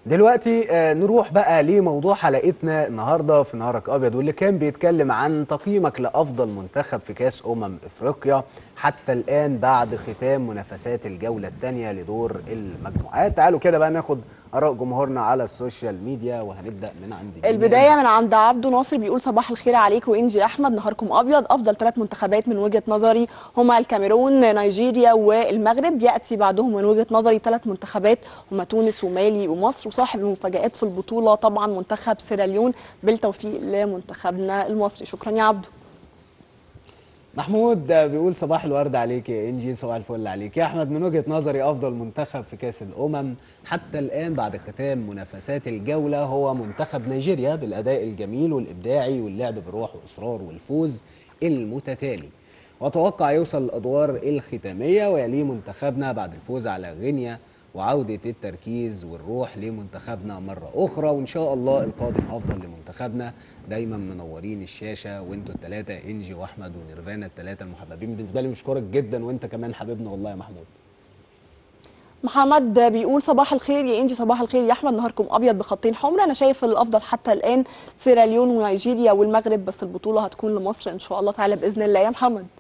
دلوقتي آه، نروح بقى لموضوع حلقتنا النهارده في نهارك ابيض واللي كان بيتكلم عن تقييمك لافضل منتخب في كاس امم افريقيا حتى الان بعد ختام منافسات الجوله الثانيه لدور المجموعات تعالوا كده بقى ناخد اراء جمهورنا على السوشيال ميديا وهنبدا من عند مين؟ البدايه من عند عبده ناصر بيقول صباح الخير عليكم وانجي احمد نهاركم ابيض افضل ثلاث منتخبات من وجهه نظري هما الكاميرون نيجيريا والمغرب ياتي بعدهم من وجهه نظري ثلاث منتخبات هما تونس ومالي ومصر وصاحب المفاجات في البطوله طبعا منتخب سيراليون بالتوفيق لمنتخبنا المصري شكرا يا عبده محمود بيقول صباح الورد عليك يا انجي صباح الفل عليك يا احمد من وجهه نظري افضل منتخب في كاس الامم حتى الان بعد ختام منافسات الجوله هو منتخب نيجيريا بالاداء الجميل والابداعي واللعب بروح واصرار والفوز المتتالي واتوقع يوصل الادوار الختاميه ويليه منتخبنا بعد الفوز على غينيا وعودة التركيز والروح لمنتخبنا مرة أخرى وإن شاء الله القادم أفضل لمنتخبنا دايما منورين الشاشة وانتوا التلاتة إنجي وأحمد ونيرفانا التلاتة المحببين بالنسبة لي مشكورك جدا وانت كمان حبيبنا والله يا محمود محمد بيقول صباح الخير يا انجي صباح الخير يا احمد نهاركم ابيض بخطين حمر انا شايف الافضل حتى الان سيراليون ونيجيريا والمغرب بس البطوله هتكون لمصر ان شاء الله تعالى باذن الله يا محمد